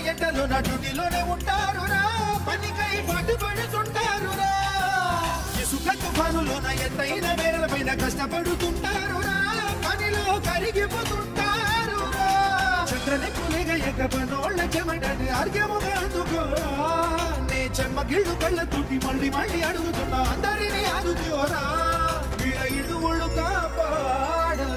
ఎండలో నటుడిలోనే ఉంటారురా పనికై పట్టుబడుతుంటారురా ఇసుక తుఫానులోన ఎత్తైన మేరల పైన కష్టపడుతుంటారురా పనిలో కరిగిపోతుంటారురా చంద్రని పులిగా ఎగబనోళ్ళ చెమటని ఆర్గ్యముగా అందుకోరా నే చెమ్మగిళ్ళు కళ్ళతోటి మళ్ళీ మళ్ళీ అడుగుతున్నా అందరినీ ఆదుకోరా వీళ్ళ ఇడువుళ్ళు కాపాడా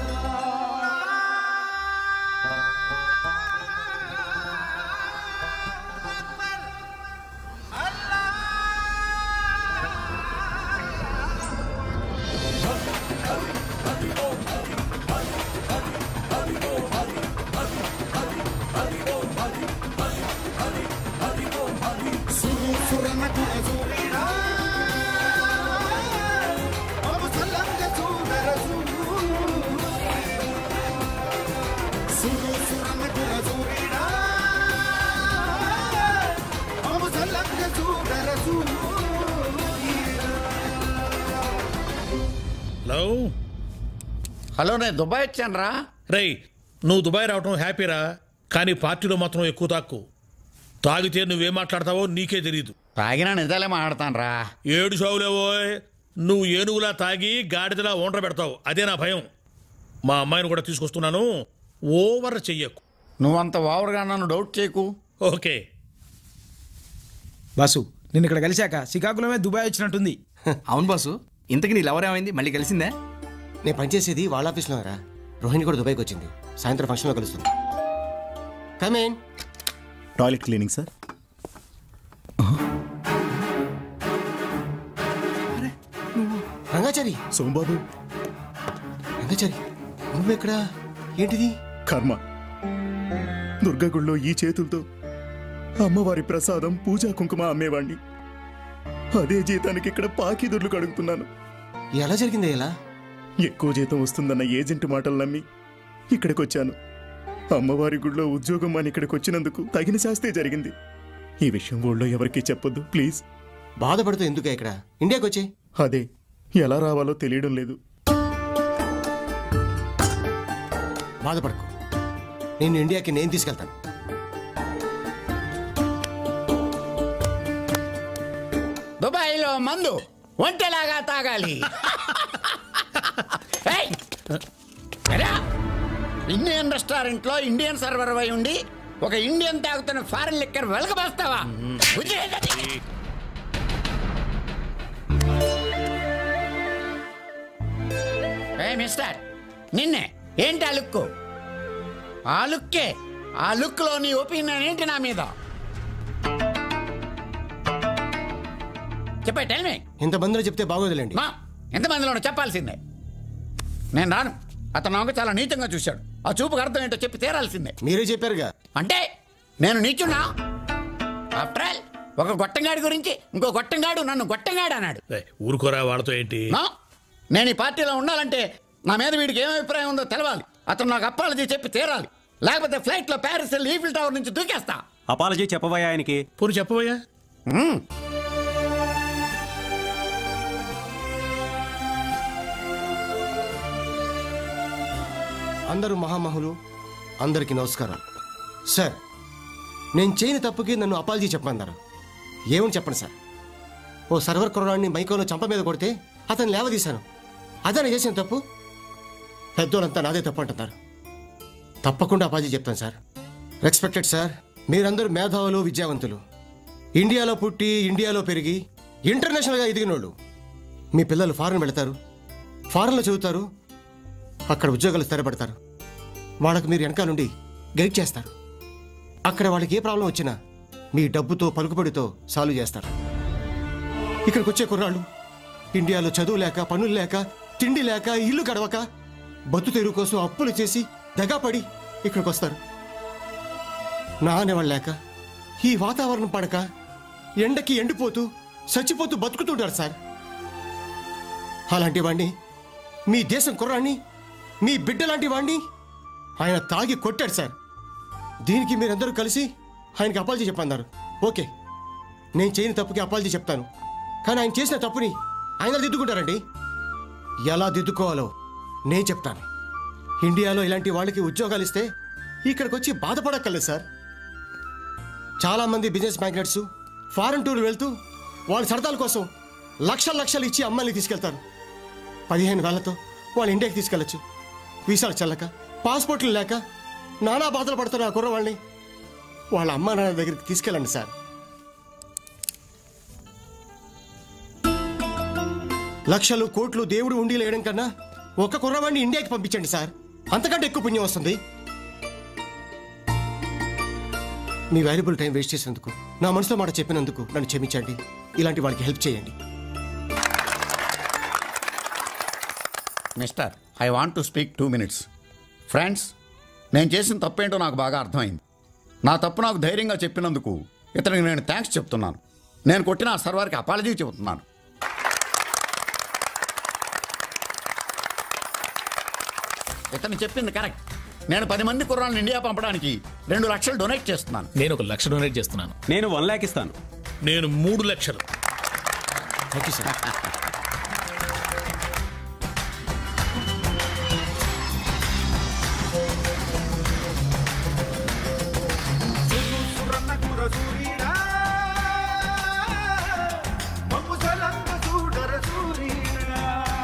హలో హలో నేను దుబాయ్ వచ్చాను రా రేయ్ నువ్వు దుబాయ్ రావటం హ్యాపీరా కానీ పార్టీలో మాత్రం ఎక్కువ తాక్కు తాగితే నువ్వేం మాట్లాడతావో నీకే తెలియదు తాగినా నిజాలే మాట్లాడతాను రా ఏడు షావులేవో నువ్వు ఏనుగులా తాగి గాడిదలా ఓండ్ర పెడతావు అదే నా భయం మా అమ్మాయిని కూడా తీసుకొస్తున్నాను ఓవర్ చెయ్యకు నువ్వంత ఓవర్గా నన్ను డౌట్ చేయకు ఓకే బాసు నిన్న ఇక్కడ కలిశాక శ్రీకాకుళమే దుబాయ్ వచ్చినట్టుంది అవును బాసు ఇంతకి నీ లవర్ ఏమైంది మళ్ళీ కలిసిందే నేను పనిచేసేది వాళ్ళ ఆఫీస్లో రా రోహిణి కూడా దుబాయ్కి వచ్చింది సాయంత్రం ఫంక్షన్లో కలుస్తుంది come on toilet cleaning sir Rangachari Sombabu Rangachari నువ్వెక్కడా ఏంటిది కర్మ దుర్గగుళ్ళో ఈ చేతులతో అమ్మవారి ప్రసాదం పూజా కుంకుమ అమ్మేవాణ్ణి అదే జీతానికి ఇక్కడ పాకిదుర్లు కడుగుతున్నాను ఎలా జరిగింది ఎలా ఎక్కువ జీతం వస్తుందన్న ఏజెంట్ మాటలు నమ్మి ఇక్కడికొచ్చాను అమ్మవారి గుడిలో ఉద్యోగం అని ఇక్కడికి వచ్చినందుకు తగిన శాస్తే జరిగింది ఈ విషయం ఊళ్ళో ఎవరికీ చెప్పొద్దు ప్లీజ్ బాధపడుతూ ఎందుకు ఇక్కడ ఇండియాకి వచ్చే అదే ఎలా రావాలో తెలియడం లేదు బాధపడకు నేను ఇండియాకి నేను తీసుకెళ్తాను దుబాయ్లో మందు ఒంటెలాగా తాగాలి ఏయ్! ఎరా! ఇండియన్ రెస్టారెంట్లో ఇండియన్ సర్వర్ అయి ఉండి ఒక ఇండియన్ తాగుతున్న ఫారెన్ లిక్కర్ వెలకబోస్తావా బుద్ధి లేదా నీకు? ఏయ్ మిస్టర్ నిన్నే ఏంటి ఆ లుక్ ఆ లుక్కే ఆ లుక్లో నీ ఒపీనియన్ ఏంటి నా మీద చెప్పే టెల్ మీ ఇంతమందిలో చెప్తే బాగోదులేండి మా ఎంతమందిలోనూ చెప్పాల్సిందే నేను రాను అతను నాకు చాలా నీచంగా చూశాడు ఆ చూపుకు అర్థం ఏంటో చెప్పి తీరాల్సిందే మీరే చెప్పారుగా అంటే నేను నీచున్నా ఆఫ్టర్ ఆల్ ఒక గొట్టంగాడి గురించి ఇంకో గొట్టంగాడు నన్ను గొట్టంగాడు అన్నాడు ఏయ్, ఊరుకోరా వాళ్ళతో ఏంటి నా నేను ఈ పార్టీలో ఉండాలంటే నా మీద వీడికి ఏం అభిప్రాయం ఉందో తెలవాలి అతను నాకు అప్పాలజీ చెప్పి తీరాలి లేకపోతే ఫ్లైట్లో ప్యారిస్ వెళ్ళి ఈఫిల్ టవర్ నుంచి దూకేస్తా అపాలజీ చెప్పబోయా ఆయనకి పోనీ చెప్పబోయా మ్మ్. అందరూ మహామహులు అందరికీ నమస్కారం సార్ నేను చేయని తప్పుకి నన్ను అపాలజీ చెప్పమన్నారు ఏమని చెప్పండి సార్ ఓ సర్వర్ కుర్రాడిని మైకోలో చంప మీద కొడితే అతను లేవదీశాను అదే నేను చేసిన తప్పు పెద్దోళ్ళంతా నాదే తప్పు అంటున్నారు తప్పకుండా అపాలజీ చెప్తాను సార్ రెస్పెక్టెడ్ సార్ మీరందరూ మేధావులు విద్యావంతులు ఇండియాలో పుట్టి ఇండియాలో పెరిగి ఇంటర్నేషనల్గా ఎదిగినోళ్ళు మీ పిల్లలు ఫారెన్ వెళతారు ఫారెన్లో చదువుతారు అక్కడ ఉద్యోగాలు స్థిరపడతారు వాళ్ళకి మీరు వెనకాల నుండి గైడ్ చేస్తారు అక్కడ వాళ్ళకి ఏ ప్రాబ్లం వచ్చినా మీ డబ్బుతో పలుకుబడితో సాల్వ్ చేస్తారు ఇక్కడికి వచ్చే కుర్రాళ్ళు ఇండియాలో చదువు లేక పనులు లేక తిండి లేక ఇల్లు గడవక బతు తెరువు కోసం అప్పులు చేసి దగాపడి ఇక్కడికి వస్తారు నా అనేవాళ్ళు లేక ఈ వాతావరణం పడక ఎండకి ఎండిపోతూ చచ్చిపోతూ బతుకుతుంటారు సార్ అలాంటి వాణ్ణి మీ దేశం కుర్రాన్ని మీ బిడ్డ లాంటి వాణ్ణి ఆయన తాగి కొట్టాడు సార్ దీనికి మీరందరూ కలిసి ఆయనకి అపాలజీ చెప్పన్నారు ఓకే నేను చేయని తప్పుకి అపాలజీ చెప్తాను కానీ ఆయన చేసిన తప్పుని ఆయన దిద్దుకుంటారండి ఎలా దిద్దుకోవాలో నేను చెప్తాను ఇండియాలో ఇలాంటి వాళ్ళకి ఉద్యోగాలు ఇస్తే ఇక్కడికి వచ్చి బాధపడక్కర్లేదు సార్ చాలా మంది బిజినెస్ మ్యాగ్నెట్స్ ఫారెన్ టూర్ వెళ్తూ వాళ్ళ సరదాల కోసం లక్షల లక్షలు ఇచ్చి అమ్మాయిని తీసుకెళ్తారు పదిహేను వేలతో వాళ్ళు ఇండియాకి తీసుకెళ్ళచ్చు వీసాలు చెల్లక పాస్పోర్ట్లు లేక నానా బాధలు పడుతున్న ఆ కుర్రవాళ్ళని వాళ్ళ అమ్మా నాన్న దగ్గరికి తీసుకెళ్ళండి సార్ లక్షలు కోట్లు దేవుడు ఉండి లేయడం కన్నా ఒక్క కుర్రవాడిని ఇండియాకి పంపించండి సార్ అంతకంటే ఎక్కువ పుణ్యం వస్తుంది మీ వాల్యుబుల్ టైం వేస్ట్ చేసినందుకు నా మనసులో మాట చెప్పినందుకు నన్ను క్షమించండి ఇలాంటి వాళ్ళకి హెల్ప్ చేయండి mister I want to speak two minutes friends నేను చేసిన తప్పేంటో నాకు బాగా అర్థమైంది నా తప్పు నాకు ధైర్యంగా చెప్పినందుకు ఇతనికి నేను థ్యాంక్స్ చెప్తున్నాను నేను కొట్టిన ఆ సర్వర్కి అపాలజీ చెబుతున్నాను ఇతను చెప్పింది కరెక్ట్ నేను పది మంది కుర్రాలను ఇండియా పంపడానికి రెండు లక్షలు డొనేట్ చేస్తున్నాను నేను ఒక లక్ష డొనేట్ చేస్తున్నాను నేను వన్ ల్యాక్ ఇస్తాను నేను మూడు లక్షలు థ్యాంక్ యూ సార్ సురన్నకుర సూరీడా మమ్ముసలంగ చూడర సూరీడా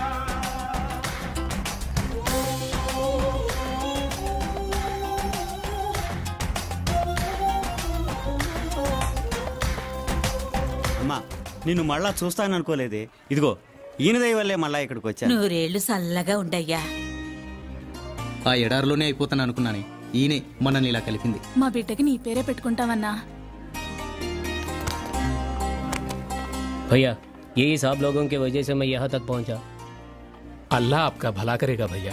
అమ్మా నిన్ను మళ్ళా చూస్తాననుకోలేదే ఇదిగో ఈయన దయ వల్లే మళ్ళా ఇక్కడికి వచ్చాను నూరేళ్లు చల్లగా ఉండయ్యా ఆ ఎడారిలోనే అయిపోతాను అనుకున్నాను ఈయనే మనల్ని ఇలా కలిపింది మా బిడ్డకి నీ పేరే పెట్టుకుంటావన్నా भैया यही सब लोगों की वजह से मैं यहाँ तक पहुँचा अल्लाह आपका भला करेगा भैया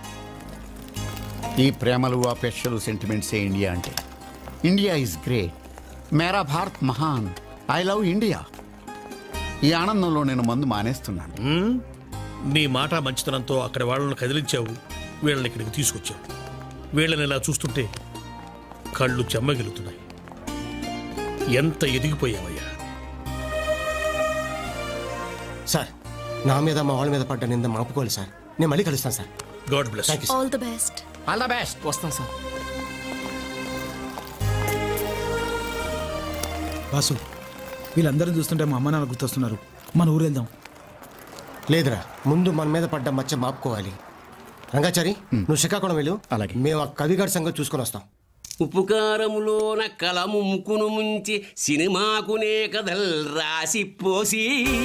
ఈ ప్రేమలు అపేక్షలు సెంటిమెంట్స్ ఏ ఇండియా అంటే ఇండియా ఈజ్ గ్రేట్ మేరా భారత్ మహాన్ ఐ లవ్ ఇండియా ఈ ఆనందంలో నేను మందు మానేస్తున్నాను నీ మాట మంచితనంతో అక్కడి వాళ్ళని కదిలించావు వీళ్ళని ఇక్కడికి తీసుకొచ్చావు వీళ్ళని ఇలా చూస్తుంటే కళ్ళు చెమ్మగిలుతున్నాయి ఎంత ఎదిగిపోయావయ్యా సార్ నా మీద మా వాళ్ళ మీద పడ్డ నింద మాపుకోవాలి సార్ నేను మళ్ళీ కలుస్తాను sir god bless thank you sir all the best all the best వస్తాను సార్ బాసు వీళ్ళందరిని చూస్తుంటే మా అమ్మ నాన్న గుర్తొస్తున్నారు మన ఊరు వెళ్దాం లేదురా ముందు మన మీద పడ్డ మచ్చ మాపుకోవాలి రంగాచారి నువ్వు శ్రీకాకుళం వెళ్ళు అలాగే. మేము ఆ కవిగారి సంగతి చూసుకొని వస్తాం ఉప్పుకారములోన కలము ముక్కును ముంచి సినిమాకునే కథల్ రాసి పోసి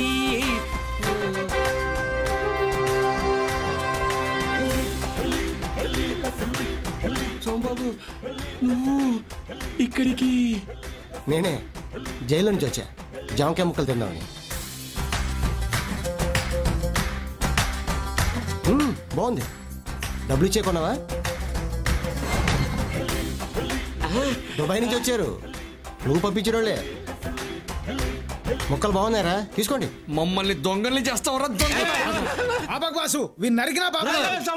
సోంబాబు నువ్వు ఇక్కడికి నేనే జైలు నుంచి వచ్చా జామకాయ ముక్కలు తిందామని మ్మ్, బాగుంది డబ్బులు ఇచ్చే కొన్నావా దుబాయ్ నుంచి వచ్చారు నువ్వు పంపించడంలే ముక్కలు బాగున్నారా తీసుకోండి మమ్మల్ని దొంగల్ని చేస్తావరా దొంగ ఆపక్ బాసు వీళ్ళు నరికినా బాబు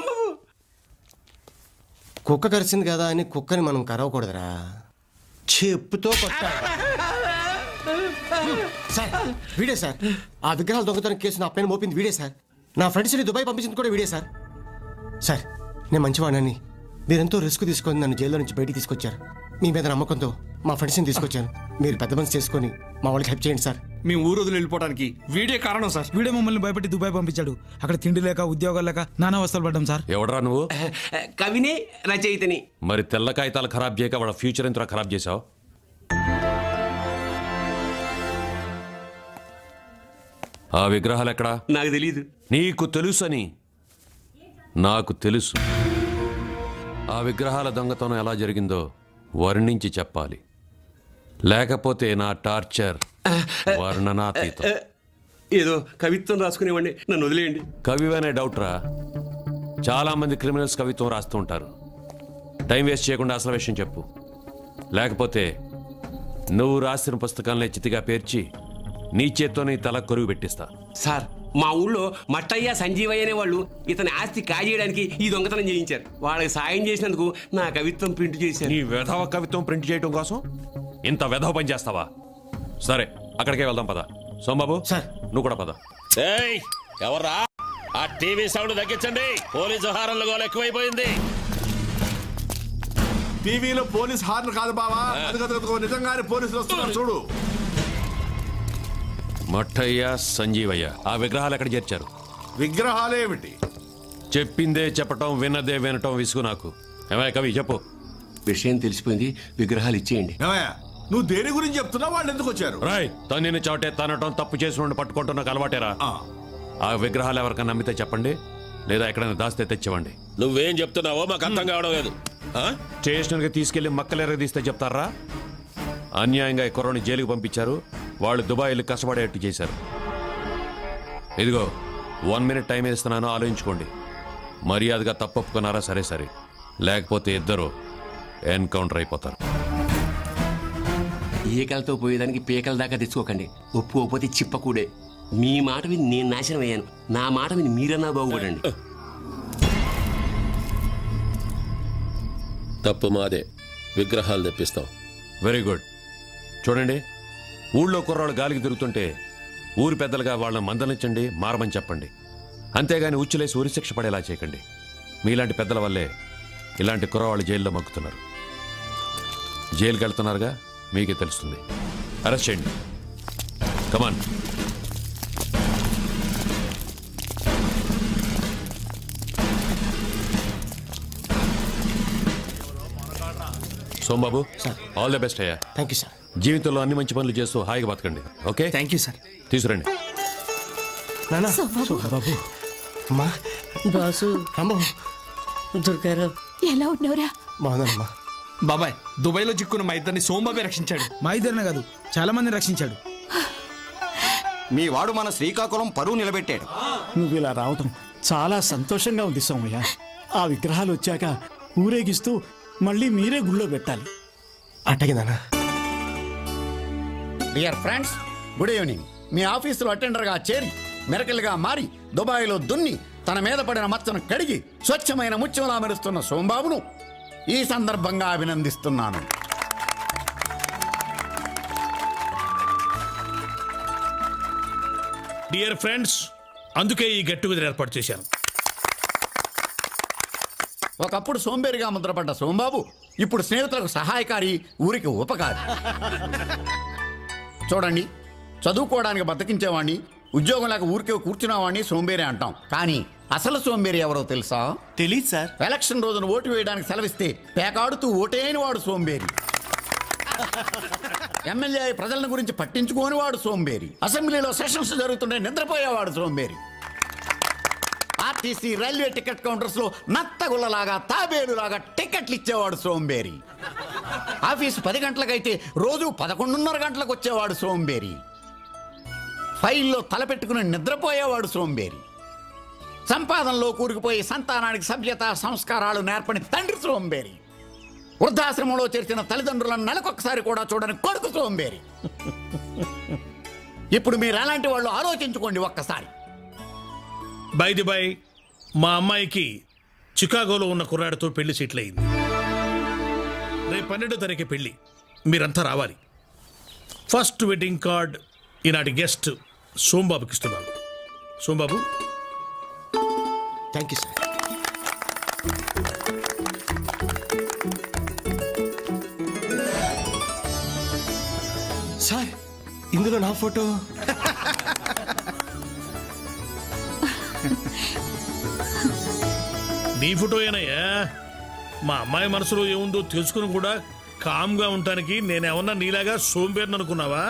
కుక్క కరిచింది కదా అని కుక్కని మనం కరవకూడదురా చెప్పుతో కొట్టాలి సార్ వీడే సార్ ఆ విగ్రహాల దొంగతనం కేసు నా పైన మోపింది వీడే సార్ నా ఫ్రెండ్స్ని దుబాయ్ పంపించింది కూడా వీడే సార్ సార్ నేను మంచివాడిని మీరెంతో రిస్క్ తీసుకొని నన్ను జైల్లో నుంచి బయటికి తీసుకొచ్చారు మీ మీద నమ్మకంతో మా ఫ్రెండ్స్ని తీసుకొచ్చాను మీరు పెద్ద మనసు చేసుకొని మా వాళ్ళకి హెల్ప్ చేయండి సార్ మేము ఊరు వదిలి వెళ్ళిపోవడానికి వీడే కారణం సార్ వీడే మమ్మల్ని భయపెట్టి దుబాయ్ పంపించాడు అక్కడ తిండి లేక ఉద్యోగాలు లేక నానా వస్తువులు పడ్డాం సార్ ఎవడరా నువ్వు కవిని రచయితని మరి తెల్ల కాగితాలు ఖరాబ్ చేయక వాడు ఫ్యూచర్ ఎంతరా ఖరాబ్ చేసావు ఆ విగ్రహాలు ఎక్కడా నాకు తెలియదు నీకు తెలుసని నాకు తెలుసు ఆ విగ్రహాల దొంగతనం ఎలా జరిగిందో వర్ణించి చెప్పాలి లేకపోతే నా టార్చర్ వర్ణనాతీతం ఏదో కవిత్వం రాసుకునేవాడిని నన్ను వదిలేయండి కవివనే డౌట్ రా చాలా మంది క్రిమినల్స్ కవిత్వం రాస్తూ ఉంటారు టైం వేస్ట్ చేయకుండా అసలు విషయం చెప్పు లేకపోతే నువ్వు రాసిన పుస్తకాలనే చితిగా పేర్చి నీ చేత్తో నీ తల కొరుగు పెట్టిస్తా సార్ మా ఊళ్ళో మట్టయ్య సంజీవయ్య అనే వాళ్ళు ఇతని ఆస్తి కాజేయడానికి ఈ దొంగతనం చేయించారు వాళ్ళకి సాయం చేసినందుకు నా కవిత్వం ప్రింట్ చేశారు నీ వెధవ కవిత్వం ప్రింట్ చేయడం కోసం ఇంత వెధవ పని చేస్తావా సరే అక్కడికే వెళ్దాం పద సోంబాబు సార్. నువ్వు కూడా పద ఎవర్రా ఆ టీవీ సౌండ్ తగ్గించండి పోలీసు హారంలో గోల ఎక్కువైపోయింది టీవీలో పోలీస్ హార్న్ కాదు బావా అదిగో నిజంగానే పోలీసులు వస్తున్నారు చూడు మట్టయ్య సంజీవయ్య ఆ విగ్రహాలు ఎక్కడ చేర్చారు విగ్రహాలేమిటి చెప్పిందే చెప్పటం విన్నదే వినటం విసుగు నాకు ఏమయ్య కవి చెప్పు విషయం తెలిసిపోయింది విగ్రహాలు ఇచ్చేయండి ఏమయ్యా నువ్వు దేని గురించి చెప్తున్నావు వాళ్ళు ఎందుకు వచ్చారు రాయ్ తన్నిని చోటే తనటం తప్పు చేసిన పట్టుకుంటున్న నాకు అలవాటేరా ఆ విగ్రహాలు ఎవరికైనా నమ్మితే చెప్పండి లేదా ఎక్కడైనా దాస్తే తెచ్చివ్వండి నువ్వేం చెప్తున్నావో మాకు అర్థం కావడం లేదు స్టేషన్కి తీసుకెళ్లి మక్కలు తీస్తే చెప్తారా అన్యాయంగా ఈ కుర్రని జైలుకి పంపించారు వాళ్ళు దుబాయ్లు కష్టపడేట్టు చేశారు ఇదిగో వన్ మినిట్ టైం ఇస్తున్నాను ఆలోచించుకోండి మర్యాదగా తప్పొప్పుకున్నారా సరే సరే లేకపోతే ఇద్దరు ఎన్కౌంటర్ అయిపోతారు ఈకలతో పోయేదానికి పీకల దాకా తెచ్చుకోకండి ఒప్పుకోకపోతే చిప్పకూడే మీ మాట విని నేను నాశనం అయ్యాను నా మాట విని మీరన్నా బాగుపడండి తప్పు మాదే విగ్రహాలు తెప్పిస్తాం వెరీ గుడ్ చూడండి ఊళ్ళో కుర్రాళ్ళు గాలికి తిరుగుతుంటే ఊరి పెద్దలుగా వాళ్ళని మందలించండి మారమని చెప్పండి అంతేగాని ఉచ్చులేసి ఉరిశిక్ష పడేలా చేయకండి మీలాంటి పెద్దల వల్లే ఇలాంటి కుర్రవాళ్ళు జైల్లో మగ్గుతున్నారు జైలుకి వెళ్తున్నారుగా మీకే తెలుస్తుంది అరెస్ట్ చేయండి come on Sombabu all the best అయ్యా థ్యాంక్ యూ సార్ జీవితంలో అన్ని మంచి పనులు చేస్తూ హాయిగా బతకండి ఓకే థ్యాంక్ యూ సార్ తీసుకురండి నానా బాబు అమ్మా బాసు అమ్మో దుర్గారావు ఎలా ఉన్నావురా బాగున్నానమ్మా బాబాయ్ దుబాయ్లో చిక్కున్న మా ఇద్దరిని సోంబాబే రక్షించాడు మా ఇద్దరినే కాదు చాలా మందిని రక్షించాడు మీ వాడు మన శ్రీకాకుళం పరువు నిలబెట్టాడు నువ్వు ఇలా రావటం చాలా సంతోషంగా ఉంది సోమయ్య ఆ విగ్రహాలు వచ్చాక ఊరేగిస్తూ మళ్ళీ మీరే గుళ్ళో పెట్టాలి అట్టగే నాన్న డియర్ ఫ్రెండ్స్ గుడ్ ఈవినింగ్ మీ ఆఫీసులో అటెండర్గా చేరి మెరకలుగా మారి దుబాయ్లో దున్ని తన మీద పడిన మచ్చను కడిగి స్వచ్ఛమైన ముత్యంలా మెరుస్తున్న సోంబాబును ఈ సందర్భంగా అభినందిస్తున్నాను డియర్ ఫ్రెండ్స్ అందుకే ఈ గెట్ టుగెదర్ ఏర్పాటు చేశాను ఒకప్పుడు సోంబేరిగా ముద్రపడ్డ సోంబాబు ఇప్పుడు స్నేహితులకు సహాయకారి ఊరికి ఉపకారి చూడండి చదువుకోవడానికి బతికించేవాడిని ఉద్యోగం లేక ఊరికే కూర్చునేవాడిని సోంబేరి అంటాం కానీ అసలు సోంబేరి ఎవరో తెలుసా తెలియదు సార్ ఎలక్షన్ రోజున ఓటు వేయడానికి సెలవిస్తే పేకాడుతూ ఓటేని వాడు సోంబేరి ఎమ్మెల్యే అయి ప్రజల గురించి పట్టించుకోని వాడు సోంబేరి అసెంబ్లీలో సెషన్స్ జరుగుతుంటే నిద్రపోయేవాడు సోంబేరి ఆర్టీసీ రైల్వే టికెట్ కౌంటర్స్ లో నత్తగుల్లలాగా తాబేలులాగా టికెట్లు ఇచ్చేవాడు సోంబేరి ఆఫీసు పది గంటలకైతే రోజు పదకొండున్నర గంటలకు వచ్చేవాడు సోంబేరి ఫైల్లో తలపెట్టుకుని నిద్రపోయేవాడు సోంబేరి సంపాదనలో కూరుకుపోయి సంతానానికి సభ్యత సంస్కారాలు నేర్పని తండ్రి సోంబేరి వృద్ధాశ్రమంలో చేర్చిన తల్లిదండ్రులను నెలకొకసారి కూడా చూడని కొడుకు సోంబేరి ఇప్పుడు మీరు అలాంటి వాళ్ళు ఆలోచించుకోండి ఒక్కసారి బైది బై మా అమ్మాయికి చికాగోలో ఉన్న కుర్రాడితో పెళ్లి సెటిల్ అయింది రేపు పన్నెండో తారీఖు పెళ్లి మీరంతా రావాలి ఫస్ట్ వెడ్డింగ్ కార్డ్ ఈనాటి గెస్ట్ సోంబాబుకి ఇస్తున్నాను Sombabu thank you sir sir ఇందులో నా ఫోటో నీ ఫోటో ఏనయ్యా మా అమ్మాయి మనసులో ఏముందో తెలుసుకుని కూడా కామ్గా ఉండటానికి నేనేమన్నా నీలాగా సోంబేరిని అనుకున్నావా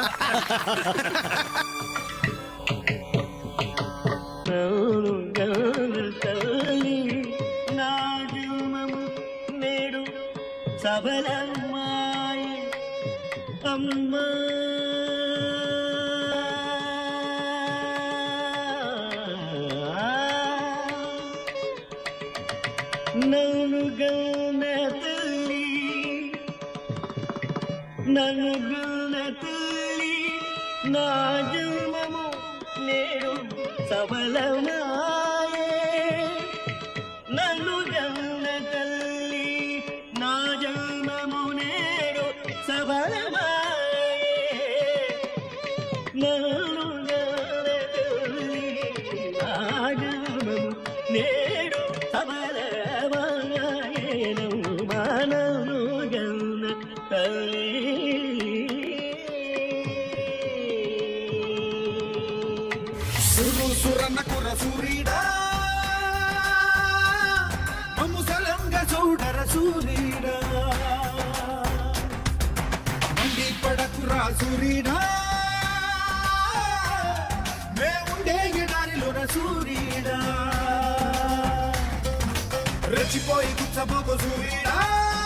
తల్లి నా జీవనము నేడు సబలమ్మాయి అమ్మా నన్ను గన్న తల్లి నన్ను గన్న తల్లి నా జన్మము నేడు సబలమాయే నన్ను గన్న తల్లి నా జన్మము నేడు సబలమాయే నన్ను గన్న తల్లి నా జన్మము నేడు సబలమాయే నన్ను సురు సురన్న కుర సూరీడా మమ్ము సలంగా చూడర సూరీడా మండి పడకురా సూరీడా మేముండే ఎడారిలోన సూరీడా రెచ్చిపోయి గుచ్చబోకు సూరీడా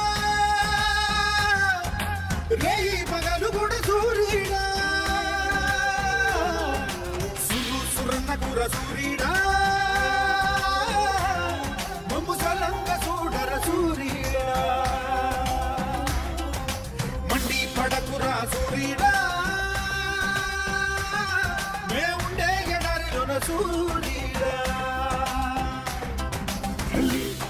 రేయి పగలు కూడా సూరీడా సురు సురన్న కుర సూరీడా మమ్ము సలంగా చూడర సూరీడా మండి పడకురా సూరీడా మేముండే ఎడారిలోన సూరీడా